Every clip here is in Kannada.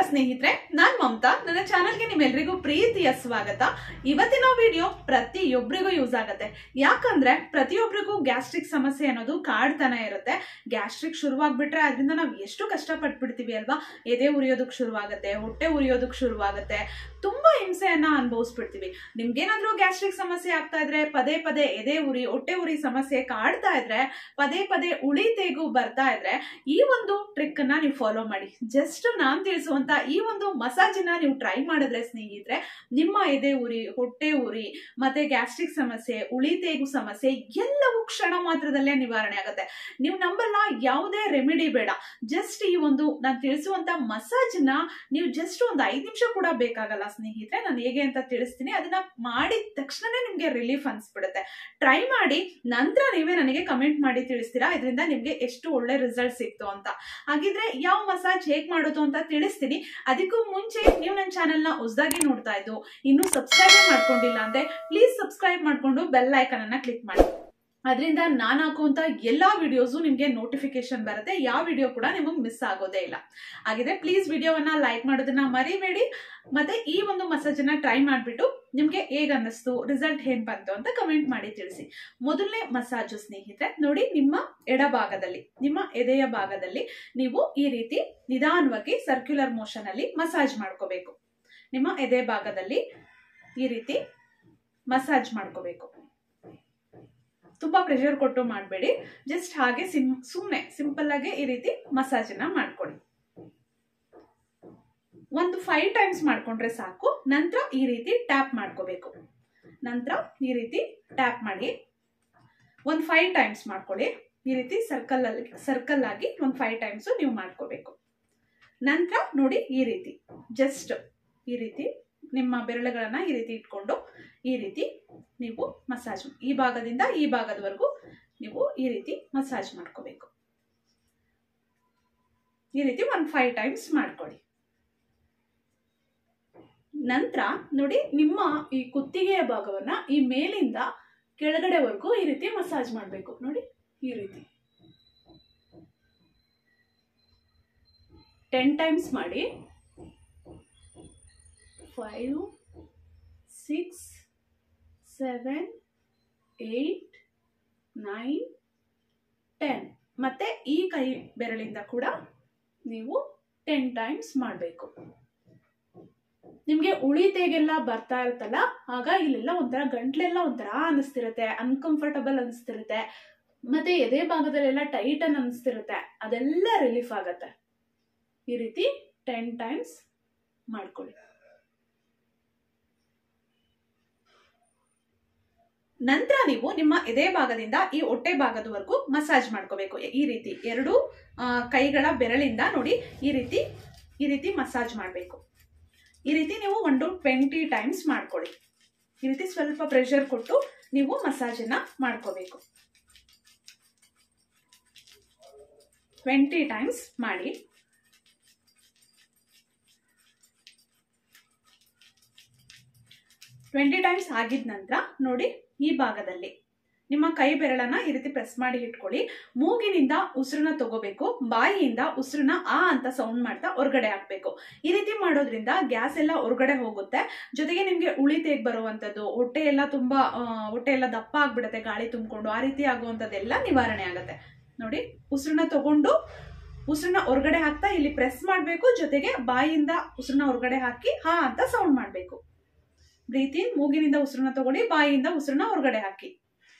ಸ್ನೇಹಿತರೆ ನಾನ್ ಮಮತಾ ನನ್ನ ಚಾನಲ್ಗೆ ನಿಮ್ಮೆಲ್ರಿಗೂ ಪ್ರೀತಿಯ ಸ್ವಾಗತ ಇವತ್ತಿನ ವಿಡಿಯೋ ಪ್ರತಿಯೊಬ್ಬರಿಗೂ ಯೂಸ್ ಆಗುತ್ತೆ ಯಾಕಂದ್ರೆ ಪ್ರತಿಯೊಬ್ಬರಿಗೂ ಗ್ಯಾಸ್ಟ್ರಿಕ್ ಸಮಸ್ಯೆ ಅನ್ನೋದು ಕಾಡ್ತಾನೆ ಇರುತ್ತೆ ಗ್ಯಾಸ್ಟ್ರಿಕ್ ಶುರುವಾಗ್ಬಿಟ್ರೆ ಅದರಿಂದ ನಾವು ಎಷ್ಟು ಕಷ್ಟಪಟ್ಬಿಡ್ತೀವಿ ಅಲ್ವಾ ಎದೆ ಉರಿಯೋದಕ್ಕೆ ಶುರುವಾಗುತ್ತೆ ಹೊಟ್ಟೆ ಉರಿಯೋದಕ್ಕೆ ಶುರುವಾಗುತ್ತೆ ತುಂಬಾ ಹಿಂಸೆಯನ್ನ ಅನುಭವಿಸ್ಬಿಡ್ತೀವಿ ನಿಮ್ಗೇನಾದ್ರೂ ಗ್ಯಾಸ್ಟ್ರಿಕ್ ಸಮಸ್ಯೆ ಆಗ್ತಾ ಇದ್ರೆ ಪದೇ ಪದೇ ಎದೆ ಉರಿ ಹೊಟ್ಟೆ ಉರಿ ಸಮಸ್ಯೆ ಕಾಡ್ತಾ ಇದ್ರೆ ಪದೇ ಪದೇ ಉಳಿ ತೇಗು ಬರ್ತಾ ಇದ್ರೆ ಈ ಒಂದು ಟ್ರಿಕ್ ಅನ್ನ ನೀವು ಫಾಲೋ ಮಾಡಿ ಜಸ್ಟ್ ನಾನ್ ತಿಳಿಸುವಂತ ಈ ಒಂದು ಮಸಾಜಿನ ನೀವು ಟ್ರೈ ಮಾಡಿದ್ರೆ ಸ್ನೇಹಿತರೆ ನಿಮ್ಮ ಎದೆ ಉರಿ ಹೊಟ್ಟೆ ಉರಿ ಮತ್ತೆ ಗ್ಯಾಸ್ಟ್ರಿಕ್ ಸಮಸ್ಯೆ ಉಳಿ ತೇಗು ಸಮಸ್ಯೆ ಎಲ್ಲವೂ ಕ್ಷಣ ಮಾತ್ರದಲ್ಲೇ ನಿವಾರಣೆ ಆಗುತ್ತೆ ನೀವು ನಂಬಲ್ಲ ಯಾವುದೇ ರೆಮಿಡಿ ಬೇಡ ಜಸ್ಟ್ ಈ ಒಂದು ನಾನು ತಿಳಿಸುವಂತ ಮಸಾಜ್ನ ನೀವು ಜಸ್ಟ್ ಒಂದು ಐದು ನಿಮಿಷ ಕೂಡ ಬೇಕಾಗಲ್ಲ ಸ್ನೇಹಿತರೆ ನಾನು ಹೇಗೆ ಅಂತ ತಿಳಿಸ್ತೀನಿ ಅದನ್ನ ಮಾಡಿದ ತಕ್ಷಣನೇ ನಿಮ್ಗೆ ರಿಲೀಫ್ ಅನ್ಸ್ಬಿಡುತ್ತೆ ಟ್ರೈ ಮಾಡಿ ನಂತರ ನೀವೇ ನನಗೆ ಕಮೆಂಟ್ ಮಾಡಿ ತಿಳಿಸ್ತೀರಾ ಇದರಿಂದ ನಿಮ್ಗೆ ಎಷ್ಟು ಒಳ್ಳೆ ರಿಸಲ್ಟ್ ಸಿಕ್ತು ಅಂತ ಹಾಗಿದ್ರೆ ಯಾವ ಮಸಾಜ್ ಹೇಗ್ ಮಾಡೋದು ಅಂತ ತಿಳಿಸ್ತೀನಿ ಅದಕ್ಕೂ ಮುಂಚೆ ನೀವು ನನ್ನ ಚಾನೆಲ್ನ ಹೊಸದಾಗಿ ನೋಡ್ತಾ ಇದ್ದು ಇನ್ನೂ ಸಬ್ಸ್ಕ್ರೈಬ್ ಮಾಡ್ಕೊಂಡಿಲ್ಲ ಅಂದ್ರೆ ಪ್ಲೀಸ್ ಸಬ್ಸ್ಕ್ರೈಬ್ ಮಾಡ್ಕೊಂಡು ಬೆಲ್ ಐಕನ್ ಅನ್ನ ಕ್ಲಿಕ್ ಮಾಡಿ ಅದರಿಂದ ನಾನು ಹಾಕುವಂತ ಎಲ್ಲಾ ವಿಡಿಯೋಸು ನಿಮಗೆ ನೋಟಿಫಿಕೇಶನ್ ಬರುತ್ತೆ ಯಾವ ವಿಡಿಯೋ ಕೂಡ ನಿಮಗೆ ಮಿಸ್ ಆಗೋದೇ ಇಲ್ಲ ಹಾಗಿದ್ರೆ ಪ್ಲೀಸ್ ವಿಡಿಯೋವನ್ನ ಲೈಕ್ ಮಾಡೋದನ್ನ ಮರಿಬೇಡಿ ಮತ್ತೆ ಈ ಒಂದು ಮಸಾಜ್ ಅನ್ನ ಟ್ರೈ ಮಾಡಿಬಿಟ್ಟು ನಿಮ್ಗೆ ಹೇಗ್ ಅನ್ನಿಸ್ತು ರಿಸಲ್ಟ್ ಏನ್ ಬಂತು ಅಂತ ಕಮೆಂಟ್ ಮಾಡಿ ತಿಳಿಸಿ ಮೊದಲನೇ ಮಸಾಜು ಸ್ನೇಹಿತರೆ ನೋಡಿ ನಿಮ್ಮ ಎಡಭಾಗದಲ್ಲಿ ನಿಮ್ಮ ಎದೆಯ ಭಾಗದಲ್ಲಿ ನೀವು ಈ ರೀತಿ ನಿಧಾನವಾಗಿ ಸರ್ಕ್ಯುಲರ್ ಮೋಷನ್ ಅಲ್ಲಿ ಮಸಾಜ್ ಮಾಡ್ಕೋಬೇಕು ನಿಮ್ಮ ಎದೆ ಭಾಗದಲ್ಲಿ ಈ ರೀತಿ ಮಸಾಜ್ ಮಾಡ್ಕೋಬೇಕು ತುಂಬಾ ಪ್ರೆಷರ್ ಕೊಟ್ಟು ಮಾಡಬೇಡಿ ಜಸ್ಟ್ ಹಾಗೆ ಸಿಮ್ ಸುಮ್ಮನೆ ಸಿಂಪಲ್ ಆಗಿ ಈ ರೀತಿ ಮಸಾಜನ್ನ ಮಾಡ್ಕೊಳ್ಳಿ ಒಂದು ಫೈವ್ ಟೈಮ್ಸ್ ಮಾಡ್ಕೊಂಡ್ರೆ ಸಾಕು ನಂತರ ಈ ರೀತಿ ಟ್ಯಾಪ್ ಮಾಡ್ಕೋಬೇಕು ನಂತರ ಈ ರೀತಿ ಟ್ಯಾಪ್ ಮಾಡಿ ಒಂದು ಫೈವ್ ಟೈಮ್ಸ್ ಮಾಡ್ಕೊಳ್ಳಿ ಈ ರೀತಿ ಸರ್ಕಲ್ ಅಲ್ಲಿ ಸರ್ಕಲ್ ಆಗಿ ಒಂದು ಫೈವ್ ಟೈಮ್ಸ್ ನೀವು ಮಾಡ್ಕೋಬೇಕು ನಂತರ ನೋಡಿ ಈ ರೀತಿ ಜಸ್ಟ್ ಈ ರೀತಿ ನಿಮ್ಮ ಬೆರಳುಗಳನ್ನ ಈ ರೀತಿ ಇಟ್ಕೊಂಡು ಈ ರೀತಿ ನೀವು ಮಸಾಜ್ ಈ ಭಾಗದಿಂದ ಈ ಭಾಗದವರೆಗೂ ನೀವು ಈ ರೀತಿ ಮಸಾಜ್ ಮಾಡ್ಕೋಬೇಕು ಈ ರೀತಿ ಒಂದು ಫೈವ್ ಟೈಮ್ಸ್ ಮಾಡ್ಕೊಳ್ಳಿ ನಂತರ ನೋಡಿ ನಿಮ್ಮ ಈ ಕುತ್ತಿಗೆಯ ಭಾಗವನ್ನ ಈ ಮೇಲಿಂದ ಕೆಳಗಡೆವರೆಗೂ ಈ ರೀತಿ ಮಸಾಜ್ ಮಾಡಬೇಕು ನೋಡಿ ಈ ರೀತಿ ಟೆನ್ ಟೈಮ್ಸ್ ಮಾಡಿ five six seven eight nine ten ಮತ್ತೆ ಈ ಕೈ ಬೆರಳಿಂದ ಕೂಡ ನೀವು ಟೆನ್ ಟೈಮ್ಸ್ ಮಾಡಬೇಕು ನಿಮ್ಗೆ ಉಳಿತೆಗೆಲ್ಲ ಬರ್ತಾ ಇರುತ್ತಲ್ಲ ಆಗ ಇಲ್ಲೆಲ್ಲ ಒಂಥರ ಗಂಟ್ಲೆಲ್ಲ ಒಂಥರ ಅನಿಸ್ತಿರುತ್ತೆ ಅನ್ಕಂಫರ್ಟಬಲ್ ಅನಿಸ್ತಿರುತ್ತೆ ಮತ್ತೆ ಎದೆ ಭಾಗದಲ್ಲೆಲ್ಲ ಟೈಟ್ ಅನ್ ಅನಿಸ್ತಿರುತ್ತೆ ಅದೆಲ್ಲ ರಿಲೀಫ್ ಆಗತ್ತೆ ಈ ರೀತಿ ಟೆನ್ ಟೈಮ್ಸ್ ಮಾಡ್ಕೊಳ್ಳಿ ನಂತರ ನೀವು ನಿಮ್ಮ ಎದೆ ಭಾಗದಿಂದ ಈ ಹೊಟ್ಟೆ ಭಾಗದವರೆಗೂ ಮಸಾಜ್ ಮಾಡ್ಕೋಬೇಕು ಈ ರೀತಿ ಎರಡು ಕೈಗಳ ಬೆರಳಿಂದ ನೋಡಿ ಈ ರೀತಿ ಈ ರೀತಿ ಮಸಾಜ್ ಮಾಡಬೇಕು ಈ ರೀತಿ ನೀವು ಒಂದು ಟ್ವೆಂಟಿ ಟೈಮ್ಸ್ ಮಾಡ್ಕೊಳ್ಳಿ ಈ ರೀತಿ ಸ್ವಲ್ಪ ಪ್ರೆಷರ್ ಕೊಟ್ಟು ನೀವು ಮಸಾಜನ್ನ ಮಾಡ್ಕೋಬೇಕು ಟ್ವೆಂಟಿ ಟೈಮ್ಸ್ ಮಾಡಿ ಟ್ವೆಂಟಿ ಟೈಮ್ಸ್ ಆಗಿದ ನಂತರ ನೋಡಿ ಈ ಭಾಗದಲ್ಲಿ ನಿಮ್ಮ ಕೈ ಬೆರಳನ್ನ ಈ ರೀತಿ ಪ್ರೆಸ್ ಮಾಡಿ ಇಟ್ಕೊಳ್ಳಿ ಮೂಗಿನಿಂದ ಉಸಿರನ್ನ ತಗೋಬೇಕು ಬಾಯಿಯಿಂದ ಉಸಿರನ್ನ ಆ ಅಂತ ಸೌಂಡ್ ಮಾಡ್ತಾ ಹೊರಗಡೆ ಹಾಕ್ಬೇಕು ಈ ರೀತಿ ಮಾಡೋದ್ರಿಂದ ಗ್ಯಾಸ್ ಎಲ್ಲ ಹೊರಗಡೆ ಹೋಗುತ್ತೆ ಜೊತೆಗೆ ನಿಮ್ಗೆ ಉಳಿತೇಗ್ ಬರುವಂತದ್ದು ಹೊಟ್ಟೆ ಎಲ್ಲ ತುಂಬಾ ಹೊಟ್ಟೆ ಎಲ್ಲ ದಪ್ಪ ಆಗ್ಬಿಡುತ್ತೆ ಗಾಳಿ ತುಂಬಿಕೊಂಡು ಆ ರೀತಿ ಆಗುವಂಥದ್ದೆಲ್ಲ ನಿವಾರಣೆ ಆಗುತ್ತೆ ನೋಡಿ ಉಸಿರನ್ನ ತಗೊಂಡು ಉಸಿರನ್ನ ಹೊರಗಡೆ ಹಾಕ್ತಾ ಇಲ್ಲಿ ಪ್ರೆಸ್ ಮಾಡಬೇಕು ಜೊತೆಗೆ ಬಾಯಿಯಿಂದ ಉಸಿರನ್ನ ಹೊರಗಡೆ ಹಾಕಿ ಹಾ ಅಂತ ಸೌಂಡ್ ಮಾಡಬೇಕು ಬ್ರೀತ್ ಇನ್ ಮೂಗಿನಿಂದ ಉಸಿರನ್ನ ತಗೊಳ್ಳಿ ಬಾಯಿಯಿಂದ ಉಸಿರನ್ನ ಹೊರಗಡೆ ಹಾಕಿ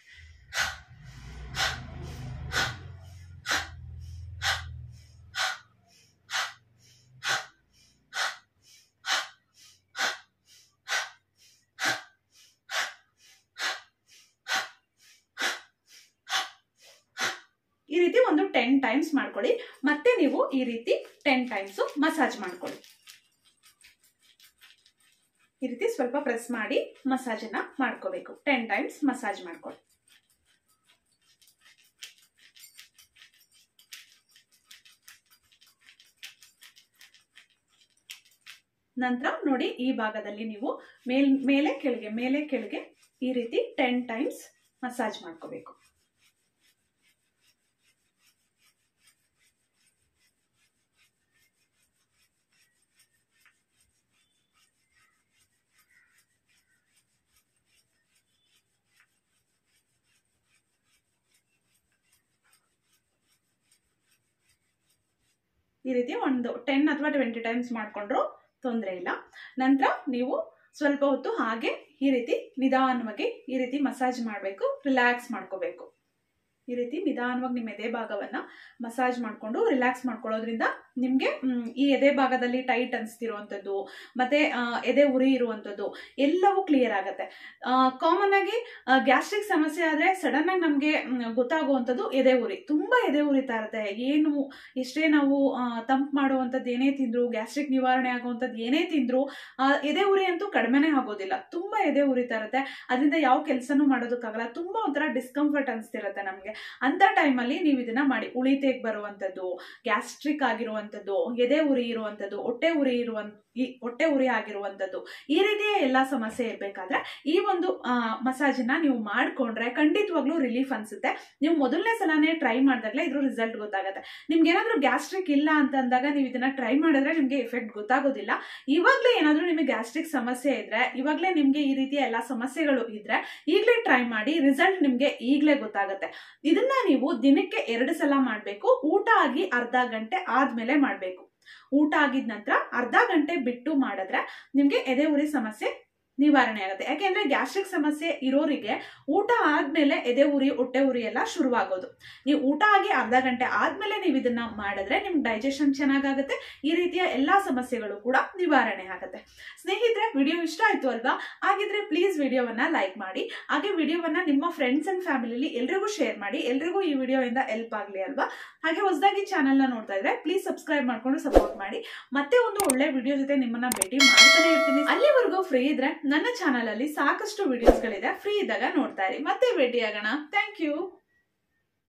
ಈ ರೀತಿ ಒಂದು ಟೆನ್ ಟೈಮ್ಸ್ ಮಾಡ್ಕೊಳ್ಳಿ ಮತ್ತೆ ನೀವು ಈ ರೀತಿ ಟೆನ್ ಟೈಮ್ಸ್ ಮಸಾಜ್ ಮಾಡ್ಕೊಳ್ಳಿ ಈ ರೀತಿ ಸ್ವಲ್ಪ ಪ್ರೆಸ್ ಮಾಡಿ ಮಸಾಜನ್ನ ಮಾಡ್ಕೋಬೇಕು ಟೆನ್ ಟೈಮ್ಸ್ ಮಸಾಜ್ ಮಾಡ್ಕೊಳ್ಳಿ ನಂತರ ನೋಡಿ ಈ ಭಾಗದಲ್ಲಿ ನೀವು ಮೇಲ್ ಮೇಲೆ ಕೆಳಗೆ ಮೇಲೆ ಕೆಳಗೆ ಈ ರೀತಿ ಟೆನ್ ಟೈಮ್ಸ್ ಮಸಾಜ್ ಮಾಡ್ಕೋಬೇಕು ಈ ರೀತಿ ಒಂದು ಟೆನ್ ಅಥವಾ ಟ್ವೆಂಟಿ ಟೈಮ್ಸ್ ಮಾಡಿಕೊಂಡ್ರು ತೊಂದರೆ ಇಲ್ಲ ನಂತರ ನೀವು ಸ್ವಲ್ಪ ಹೊತ್ತು ಹಾಗೆ ಈ ರೀತಿ ನಿಧಾನವಾಗಿ ಈ ರೀತಿ ಮಸಾಜ್ ಮಾಡಬೇಕು ರಿಲ್ಯಾಕ್ಸ್ ಮಾಡ್ಕೋಬೇಕು ಈ ರೀತಿ ನಿಧಾನವಾಗಿ ನಿಮ್ಮ ಎದೆ ಭಾಗವನ್ನ ಮಸಾಜ್ ಮಾಡಿಕೊಂಡು ರಿಲ್ಯಾಕ್ಸ್ ಮಾಡ್ಕೊಳ್ಳೋದ್ರಿಂದ ನಿಮಗೆ ಈ ಎದೆ ಭಾಗದಲ್ಲಿ ಟೈಟ್ ಅನಿಸ್ತಿರುವಂಥದ್ದು ಮತ್ತೆ ಆ, ಎದೆ ಉರಿ ಇರುವಂಥದ್ದು ಎಲ್ಲವೂ ಕ್ಲಿಯರ್ ಆಗುತ್ತೆ ಕಾಮನ್ ಆಗಿ ಗ್ಯಾಸ್ಟ್ರಿಕ್ ಸಮಸ್ಯೆ ಆದರೆ ಸಡನ್ ಆಗಿ ನಮಗೆ ಗೊತ್ತಾಗುವಂಥದ್ದು ಎದೆ ಉರಿ ತುಂಬಾ ಎದೆ ಉರಿತಾ ಇರುತ್ತೆ ಏನು ಎಷ್ಟೇ ನಾವು ತಂಪು ಮಾಡುವಂಥದ್ದು ಏನೇ ತಿಂದ್ರು ಗ್ಯಾಸ್ಟ್ರಿಕ್ ನಿವಾರಣೆ ಆಗುವಂಥದ್ದು ಏನೇ ತಿಂದ್ರು ಆ, ಎದೆ ಉರಿ ಅಂತೂ ಕಡಿಮೆನೇ ಆಗೋದಿಲ್ಲ ತುಂಬಾ ಎದೆ ಉರಿತಾ ಇರುತ್ತೆ ಅದರಿಂದ ಯಾವ ಕೆಲಸನೂ ಮಾಡೋದಕ್ಕಾಗಲ್ಲ ತುಂಬಾ ಒಂಥರ ಡಿಸ್ಕಂಫರ್ಟ್ ಅನಿಸ್ತಿರುತ್ತೆ ನಮಗೆ ಅಂತ ಟೈಮಲ್ಲಿ ನೀವು ಇದನ್ನ ಮಾಡಿ ಉಳಿತೆಗೆ ಬರುವಂಥದ್ದು ಗ್ಯಾಸ್ಟ್ರಿಕ್ ಆಗಿರುವಂಥದ್ದು ಎದೆ ಉರಿ ಇರುವಂಥದ್ದು ಹೊಟ್ಟೆ ಉರಿ ಇರುವಂತ ಈ ಹೊಟ್ಟೆ ಉರಿ ಆಗಿರುವಂಥದ್ದು ಈ ರೀತಿಯ ಎಲ್ಲ ಸಮಸ್ಯೆ ಇರಬೇಕಾದ್ರೆ ಈ ಒಂದು ಮಸಾಜನ್ನ ನೀವು ಮಾಡ್ಕೊಂಡ್ರೆ ಖಂಡಿತವಾಗ್ಲೂ ರಿಲೀಫ್ ಅನ್ಸುತ್ತೆ ನೀವು ಮೊದಲನೇ ಸಲನೇ ಟ್ರೈ ಮಾಡಿದಾಗಲೇ ಇದ್ರ ರಿಸಲ್ಟ್ ಗೊತ್ತಾಗುತ್ತೆ ನಿಮ್ಗೆ ಏನಾದ್ರೂ ಗ್ಯಾಸ್ಟ್ರಿಕ್ ಇಲ್ಲ ಅಂತ ಅಂದಾಗ ನೀವು ಇದನ್ನ ಟ್ರೈ ಮಾಡಿದ್ರೆ ನಿಮ್ಗೆ ಎಫೆಕ್ಟ್ ಗೊತ್ತಾಗೋದಿಲ್ಲ ಇವಾಗಲೇ ಏನಾದ್ರೂ ನಿಮಗೆ ಗ್ಯಾಸ್ಟ್ರಿಕ್ ಸಮಸ್ಯೆ ಇದ್ರೆ ಇವಾಗಲೇ ನಿಮ್ಗೆ ಈ ರೀತಿಯ ಎಲ್ಲ ಸಮಸ್ಯೆಗಳು ಇದ್ರೆ ಈಗಲೇ ಟ್ರೈ ಮಾಡಿ ರಿಸಲ್ಟ್ ನಿಮ್ಗೆ ಈಗಲೇ ಗೊತ್ತಾಗುತ್ತೆ ಇದನ್ನ ನೀವು ದಿನಕ್ಕೆ ಎರಡು ಸಲ ಮಾಡಬೇಕು ಊಟ ಆಗಿ ಅರ್ಧ ಗಂಟೆ ಆದ್ಮೇಲೆ ಮಾಡಬೇಕು ಊಟ ಆಗಿದ ನಂತರ ಅರ್ಧ ಗಂಟೆ ಬಿಟ್ಟು ಮಾಡಿದ್ರೆ ನಿಮ್ಗೆ ಎದೆ ಉರಿ ಸಮಸ್ಯೆ ನಿವಾರಣೆ ಆಗುತ್ತೆ ಯಾಕೆಂದ್ರೆ ಗ್ಯಾಸ್ಟ್ರಿಕ್ ಸಮಸ್ಯೆ ಇರೋರಿಗೆ ಊಟ ಆದ್ಮೇಲೆ ಎದೆ ಉರಿ ಹೊಟ್ಟೆ ಉರಿ ಎಲ್ಲ ಶುರುವಾಗೋದು ನೀವು ಊಟ ಆಗಿ ಅರ್ಧ ಗಂಟೆ ಆದ್ಮೇಲೆ ನೀವು ಇದನ್ನ ಮಾಡಿದ್ರೆ ನಿಮ್ಗೆ ಡೈಜೆಷನ್ ಚೆನ್ನಾಗಾಗುತ್ತೆ ಈ ರೀತಿಯ ಎಲ್ಲಾ ಸಮಸ್ಯೆಗಳು ಕೂಡ ನಿವಾರಣೆ ಆಗುತ್ತೆ ಸ್ನೇಹಿತರೆ ವಿಡಿಯೋ ಇಷ್ಟ ಆಯ್ತು ಅಲ್ವಾ ಹಾಗಿದ್ರೆ ಪ್ಲೀಸ್ ವಿಡಿಯೋವನ್ನ ಲೈಕ್ ಮಾಡಿ ಹಾಗೆ ವಿಡಿಯೋವನ್ನ ನಿಮ್ಮ ಫ್ರೆಂಡ್ಸ್ ಅಂಡ್ ಫ್ಯಾಮಿಲಿಲಿ ಎಲ್ರಿಗೂ ಶೇರ್ ಮಾಡಿ ಎಲ್ರಿಗೂ ಈ ವಿಡಿಯೋಯಿಂದ ಹೆಲ್ಪ್ ಆಗಲಿ ಅಲ್ವಾ ಹಾಗೆ ಹೊಸದಾಗಿ ಚಾನಲ್ನ ನೋಡ್ತಾ ಇದ್ರೆ ಪ್ಲೀಸ್ ಸಬ್ಸ್ಕ್ರೈಬ್ ಮಾಡ್ಕೊಂಡು ಸಪೋರ್ಟ್ ಮಾಡಿ ಮತ್ತೆ ಒಂದು ಒಳ್ಳೆ ವಿಡಿಯೋ ಜೊತೆ ನಿಮ್ಮನ್ನ ಭೇಟಿ ಮಾಡ್ತಾನೆ ಇರ್ತೀನಿ ಅಲ್ಲಿವರೆಗೂ ಫ್ರೀ ಇದ್ರೆ ನನ್ನ ಚಾನಲ್ ಅಲ್ಲಿ ಸಾಕಷ್ಟು ವಿಡಿಯೋಸ್ಗಳಿದೆ ಫ್ರೀ ಇದ್ದಾಗ ನೋಡ್ತಾ ಇರಿ ಮತ್ತೆ ಭೇಟಿ ಆಗೋಣ ಥ್ಯಾಂಕ್ ಯು